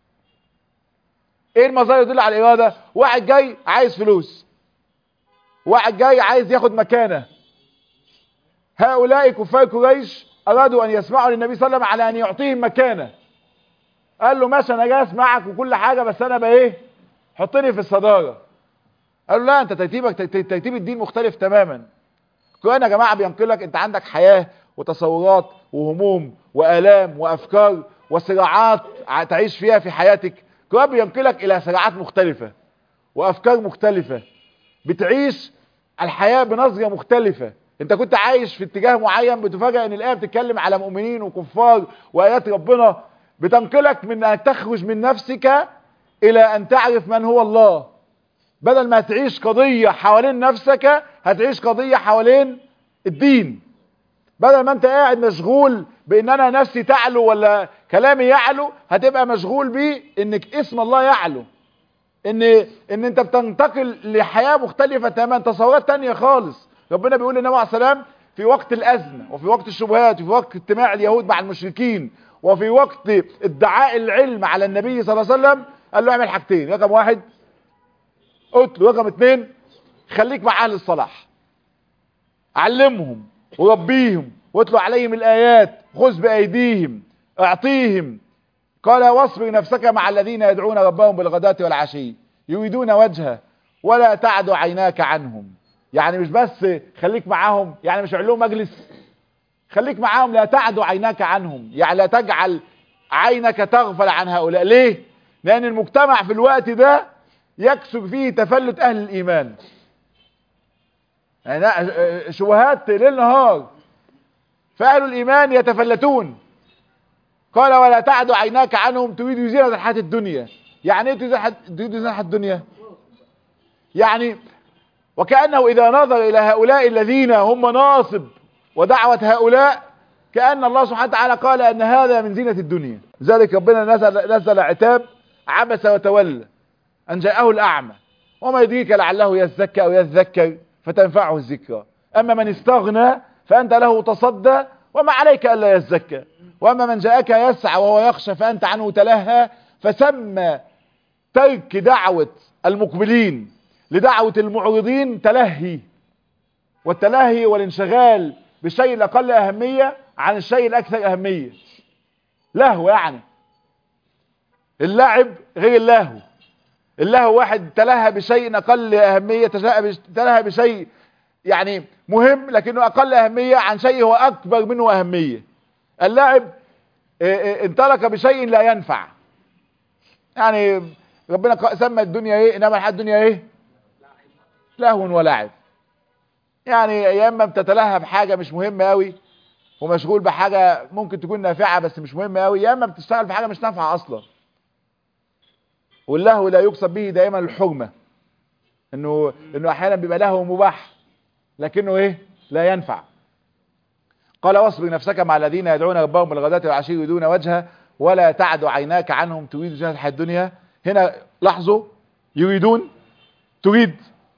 ايه المظاهر اللي تدل على الإرادة واحد جاي عايز فلوس واحد جاي عايز ياخد مكانه هؤلاء كفار قريش أرادوا أن يسمعوا للنبي صلى الله عليه وسلم على أن يعطيهم مكانه قال له ماشي أنا جاي أسمعك وكل حاجة بس أنا بقى إيه حطني في الصدارة قالوا لا أنت ترتيبك ترتيب الدين مختلف تماما القرآن يا جماعة بينقلك أنت عندك حياة وتصورات وهموم وآلام وأفكار وصراعات تعيش فيها في حياتك القرآن بينقلك إلى صراعات مختلفة وأفكار مختلفة بتعيش الحياة بنظرة مختلفة انت كنت عايش في اتجاه معين بتفاجئ ان الآية بتتكلم على مؤمنين وكفار وآيات ربنا بتنقلك من أن تخرج من نفسك إلى أن تعرف من هو الله بدل ما تعيش قضية حوالين نفسك هتعيش قضية حوالين الدين بدل ما انت قاعد مشغول بان انا نفسي تعلو ولا كلامي يعلو هتبقى مشغول بيه انك اسم الله يعلو ان ان انت بتنتقل لحياة مختلفة تماما تصورات تانية خالص ربنا بيقول للنبي عليه السلام في وقت الازمة وفي وقت الشبهات وفي وقت اجتماع اليهود مع المشركين وفي وقت ادعاء العلم على النبي صلى الله عليه وسلم قال له اعمل حاجتين رقم واحد قتل رقم اتنين خليك مع اهل الصلاح علمهم وربيهم واتلو عليهم الآيات خذ بأيديهم اعطيهم قال واصبر نفسك مع الذين يدعون ربهم بالغداة والعشي يريدون وجهه ولا تعد عيناك عنهم يعني مش بس خليك معاهم يعني مش لهم مجلس خليك معاهم لا تعد عيناك عنهم يعني لا تجعل عينك تغفل عن هؤلاء ليه لان المجتمع في الوقت ده يكسب فيه تفلت اهل الايمان يعني شبهات ليل نهار فأهل الإيمان يتفلتون قال ولا تعد عيناك عنهم تريد زينة الحياة الدنيا يعني ايه تريد زينة الحياة الدنيا يعني وكأنه إذا نظر إلى هؤلاء الذين هم ناصب ودعوة هؤلاء كأن الله سبحانه وتعالى قال أن هذا من زينة الدنيا ذلك ربنا نزل, نزل عتاب عبس وتولى أن جاءه الأعمى وما يدريك لعله يزكى أو يذكر فتنفعه الذكرى أما من استغنى فأنت له تصدى وما عليك ألا يزكى وأما من جاءك يسعى وهو يخشى فأنت عنه تلهى فسمى ترك دعوة المقبلين لدعوة المعرضين تلهي والتلهي والانشغال بالشيء الأقل أهمية عن الشيء الأكثر أهمية لهو يعني اللعب غير اللهو اللهو واحد تلهى بشيء أقل أهمية تلهى بشيء يعني مهم لكنه أقل أهمية عن شيء هو أكبر منه أهمية اللعب انطلق بشيء لا ينفع يعني ربنا سمى الدنيا ايه انما الحياه الدنيا ايه لهو ولعب يعني يا اما بتتلهى بحاجه مش مهمه قوي ومشغول بحاجه ممكن تكون نافعه بس مش مهمه قوي يا اما بتشتغل في حاجه مش نافعه اصلا واللهو لا يقصد به دائما الحرمه انه انه احيانا بيبقى لهو مباح لكنه ايه لا ينفع قال واصبر نفسك مع الذين يدعون ربهم بالغداة والعشي يريدون وجهه ولا تعد عيناك عنهم تريد زينة الحياة الدنيا هنا لاحظوا يريدون تريد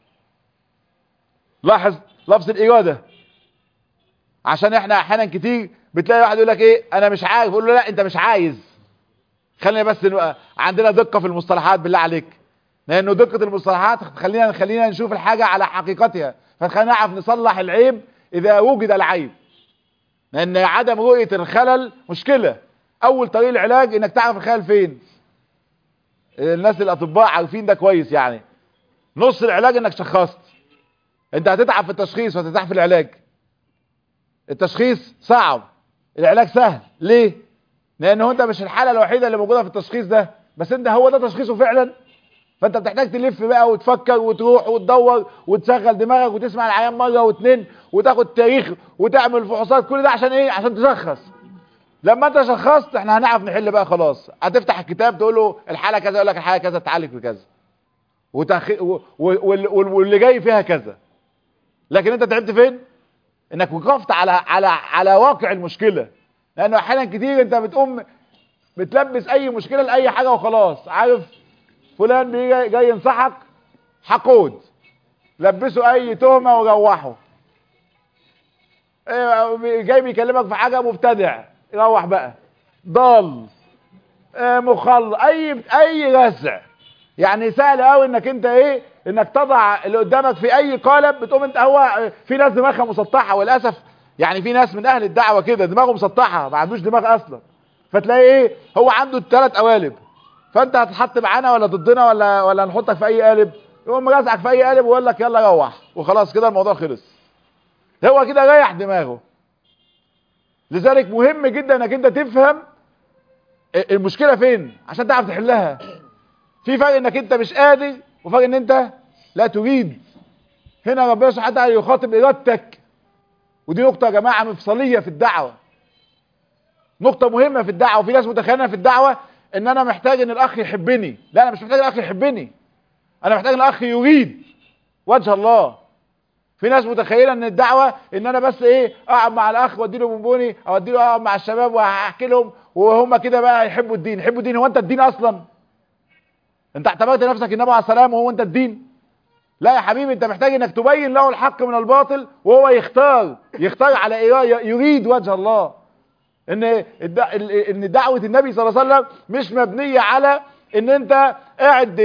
لاحظ لفظ الإرادة عشان احنا احيانا كتير بتلاقي واحد يقول لك ايه انا مش عارف يقول له لا انت مش عايز خلينا بس نبقى عندنا دقة في المصطلحات بالله عليك لانه دقة المصطلحات خلينا خلينا نشوف الحاجة على حقيقتها فخلينا نعرف نصلح العيب اذا وجد العيب لان عدم رؤية الخلل مشكلة اول طريق العلاج انك تعرف الخلل فين الناس الاطباء عارفين ده كويس يعني نص العلاج انك شخصت انت هتتعب في التشخيص وهتتعب في العلاج التشخيص صعب العلاج سهل ليه لان هو انت مش الحالة الوحيدة اللي موجودة في التشخيص ده بس انت هو ده تشخيصه فعلا فانت بتحتاج تلف بقى وتفكر وتروح وتدور وتشغل دماغك وتسمع العيان مرة واتنين وتاخد تاريخ وتعمل فحوصات كل ده عشان ايه عشان تشخص لما انت شخصت احنا هنعرف نحل بقى خلاص هتفتح الكتاب تقول له الحالة كذا يقول لك الحالة كذا تعالج بكذا وتخ... و... وال... واللي جاي فيها كذا لكن انت تعبت فين انك وقفت على على على واقع المشكلة لانه احيانا كتير انت بتقوم بتلبس اي مشكلة لاي حاجة وخلاص عارف فلان بيجي جاي ينصحك حقود لبسه اي تهمة وروحه ايه جاي بيكلمك في حاجة مبتدع روح بقى ضال ايه مخل اي اي رزع يعني سهل قوي انك انت ايه انك تضع اللي قدامك في اي قالب بتقوم انت هو في ناس دماغها مسطحه وللاسف يعني في ناس من اهل الدعوه كده دماغه مسطحه ما عندوش دماغ اصلا فتلاقي ايه هو عنده الثلاث قوالب فانت هتتحط معانا ولا ضدنا ولا ولا نحطك في اي قالب يقوم رازعك في اي قالب ويقول لك يلا روح وخلاص كده الموضوع خلص هو كده ريح دماغه لذلك مهم جدا انك انت تفهم المشكله فين عشان تعرف تحلها في فرق انك انت مش قادر وفرق ان انت لا تريد هنا ربنا سبحانه وتعالى يخاطب ارادتك ودي نقطه يا جماعه مفصليه في الدعوه نقطه مهمه في الدعوه وفي ناس متخيله في الدعوه ان انا محتاج ان الاخ يحبني لا انا مش محتاج الاخ يحبني انا محتاج الاخ يريد وجه الله في ناس متخيله ان الدعوه ان انا بس ايه اقعد مع الاخ وادي له بونبوني او ادي له اقعد مع الشباب واحكي لهم وهم كده بقى يحبوا الدين يحبوا الدين هو انت الدين اصلا انت اعتبرت نفسك النبي عليه السلام وهو انت الدين لا يا حبيبي انت محتاج انك تبين له الحق من الباطل وهو يختار يختار على ايه يريد وجه الله ان ان دعوه النبي صلى الله عليه وسلم مش مبنيه على ان انت قاعد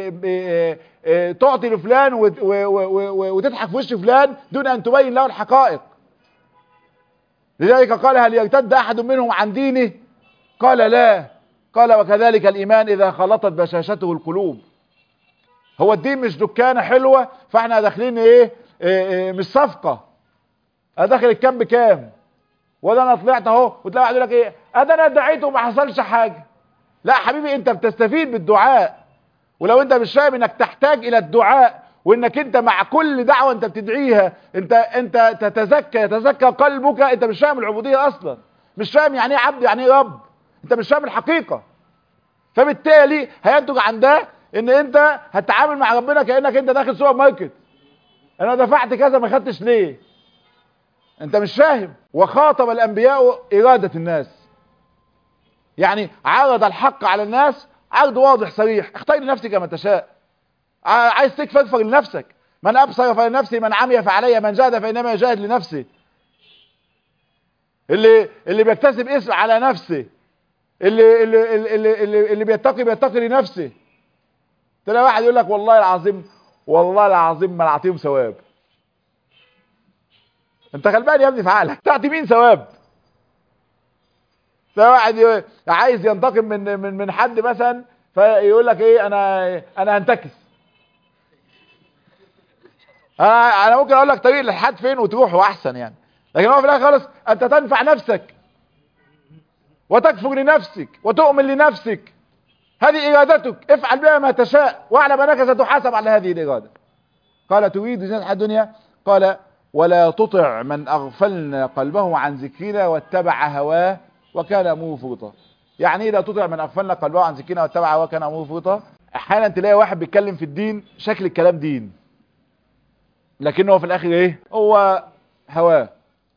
تعطي لفلان وتضحك في وش فلان دون ان تبين له الحقائق لذلك قال هل يرتد احد منهم عن دينه قال لا قال وكذلك الايمان اذا خلطت بشاشته القلوب هو الدين مش دكانه حلوه فاحنا داخلين ايه, إيه, إيه مش صفقه انا داخل الكام بكام وده انا طلعت اهو وتلاقي واحد يقول لك ايه ادي انا ادعيت وما حصلش حاجه لا حبيبي انت بتستفيد بالدعاء ولو انت مش فاهم انك تحتاج الى الدعاء وانك انت مع كل دعوه انت بتدعيها انت انت تتزكى يتزكى قلبك انت مش فاهم العبوديه اصلا مش فاهم يعني ايه عبد يعني ايه رب انت مش فاهم الحقيقه فبالتالي هينتج عن ده ان انت هتتعامل مع ربنا كانك انت داخل سوبر ماركت انا دفعت كذا ما خدتش ليه انت مش فاهم وخاطب الانبياء ارادة الناس يعني عرض الحق على الناس عرض واضح صريح اختار لنفسك ما تشاء عايز تكفر فر لنفسك من ابصر فلنفسه من عمي فعلي من جاهد فانما يجاهد لنفسه اللي اللي بيكتسب اسم على نفسه اللي اللي اللي اللي, اللي بيتقي بيتقي لنفسه تلاقي واحد يقول لك والله العظيم والله العظيم ما نعطيهم ثواب انت غلبان يا ابني في عقلك تعطي مين ثواب تلاقي واحد عايز ينتقم من من من حد مثلا فيقول لك ايه انا انا هنتكس انا انا ممكن اقول لك طريق لحد فين وتروح احسن يعني لكن هو في الاخر خالص انت تنفع نفسك وتكفر لنفسك وتؤمن لنفسك هذه ارادتك افعل بها ما تشاء واعلم انك ستحاسب على هذه الاراده قال تريد زينة الدنيا قال ولا تطع من اغفلنا قلبه عن ذكرنا واتبع هواه وكان امره فرطا يعني ايه لا تطع من اغفلنا قلبه عن ذكرنا واتبع هواه وكان امره فرطا احيانا تلاقي واحد بيتكلم في الدين شكل الكلام دين لكنه في الاخر ايه هو هواه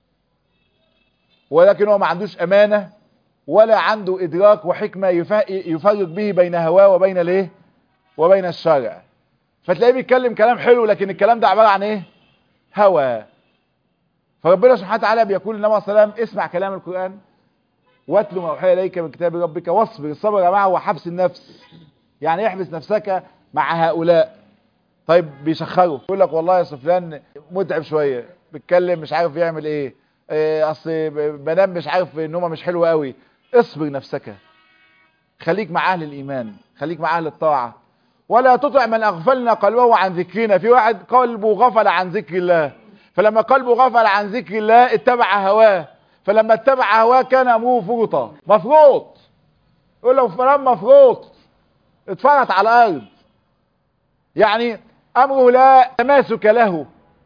ولكن هو ما عندوش امانه ولا عنده ادراك وحكمه يفرق به بين هواه وبين الايه وبين الشرع فتلاقيه بيتكلم كلام حلو لكن الكلام ده عباره عن ايه هوى فربنا سبحانه وتعالى بيقول للنبي صلى الله عليه وسلم اسمع كلام القران واتلو ما اوحي اليك من كتاب ربك واصبر الصبر معه وحبس النفس يعني احبس نفسك مع هؤلاء طيب بيسخروا يقول لك والله يا سفيان متعب شويه بيتكلم مش عارف يعمل ايه, إيه اصل بنام مش عارف النومه مش حلوه قوي اصبر نفسك خليك مع اهل الايمان خليك مع اهل الطاعه ولا تطع من اغفلنا قلبه عن ذكرنا في واحد قلبه غفل عن ذكر الله فلما قلبه غفل عن ذكر الله اتبع هواه فلما اتبع هواه كان امره فرطا مفروض يقول له فلان مفروض اتفرط على الارض يعني امره لا تماسك له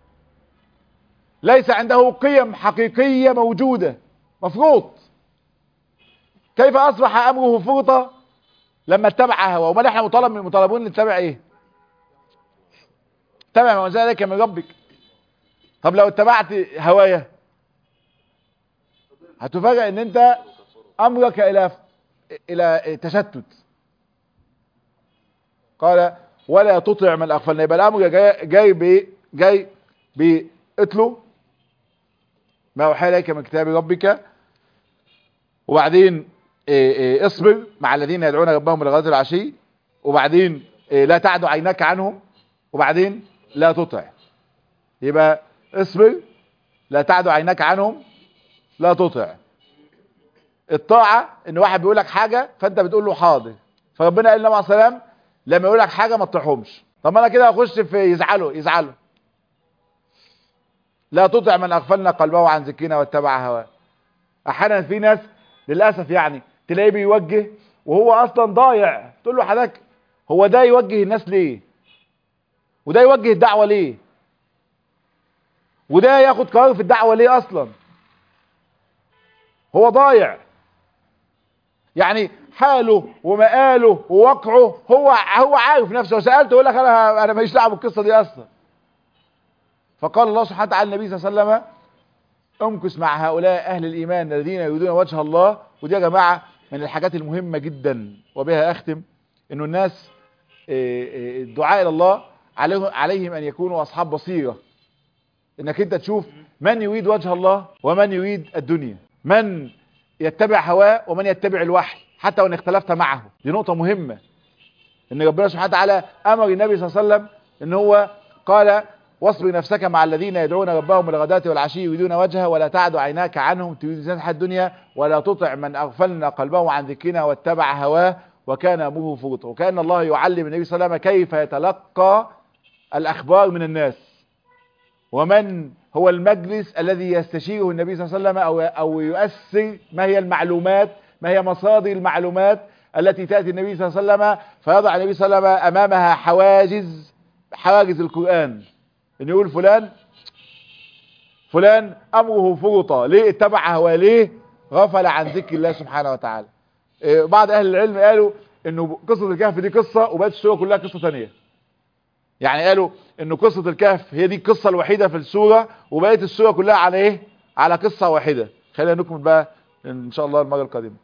ليس عنده قيم حقيقية موجودة مفروض كيف اصبح امره فرطة لما اتبع هواه وما احنا مطالب من المطالبون نتبع ايه اتبع ما انزل لك من ربك طب لو اتبعت هوايا هتفاجئ ان انت امرك الى الى تشتت قال ولا تطع من اغفلنا يبقى الامر جاي جاي ب جاي باتلو ما اوحى اليك من كتاب ربك وبعدين إيه إيه اصبر مع الذين يدعون ربهم بالغداة العشي وبعدين إيه لا تعد عيناك عنهم وبعدين لا تطع يبقى اصبر لا تعد عيناك عنهم لا تطع الطاعة ان واحد بيقول لك حاجة فانت بتقول له حاضر فربنا قال لنا عليه السلام لما يقول لك حاجة ما تطيعهمش طب انا كده اخش في يزعلوا يزعلوا لا تطع من اغفلنا قلبه عن ذكرنا واتبع هواه احيانا في ناس للاسف يعني تلاقيه بيوجه وهو اصلا ضايع تقول له حضرتك هو ده يوجه الناس ليه وده يوجه الدعوة ليه وده ياخد قرار في الدعوة ليه اصلا هو ضايع يعني حاله ومقاله وواقعه هو هو عارف نفسه وسالته يقول لك انا انا ماليش دعوه بالقصه دي اصلا فقال الله سبحانه وتعالى النبي صلى الله عليه وسلم امكس مع هؤلاء اهل الايمان الذين يريدون وجه الله ودي يا جماعه من الحاجات المهمه جدا وبها اختم انه الناس الدعاء الى الله عليهم ان يكونوا اصحاب بصيره انك انت تشوف من يريد وجه الله ومن يريد الدنيا من يتبع هواه ومن يتبع الوحي حتى وان اختلفت معه دي نقطة مهمة ان ربنا سبحانه وتعالى امر النبي صلى الله عليه وسلم ان هو قال واصبر نفسك مع الذين يدعون ربهم بالغداة والعشي يريدون وجهه ولا تعد عيناك عنهم تريد زينة الدنيا ولا تطع من اغفلنا قلبه عن ذكرنا واتبع هواه وكان امره فرطا وكان الله يعلم النبي صلى الله عليه وسلم كيف يتلقى الاخبار من الناس ومن هو المجلس الذي يستشيره النبي صلى الله عليه وسلم او او يؤثر ما هي المعلومات ما هي مصادر المعلومات التي تاتي النبي صلى الله عليه وسلم فيضع النبي صلى الله عليه وسلم امامها حواجز حواجز القران ان يقول فلان فلان امره فرطا ليه اتبع هواه ليه غفل عن ذكر الله سبحانه وتعالى بعض اهل العلم قالوا انه قصه الكهف دي قصه وبقت السوره كلها قصه ثانيه يعني قالوا ان قصة الكهف هي دي القصة الوحيدة في السورة وبقية السورة كلها عن ايه على قصة واحدة خلينا نكمل بقى ان شاء الله المرة القادمة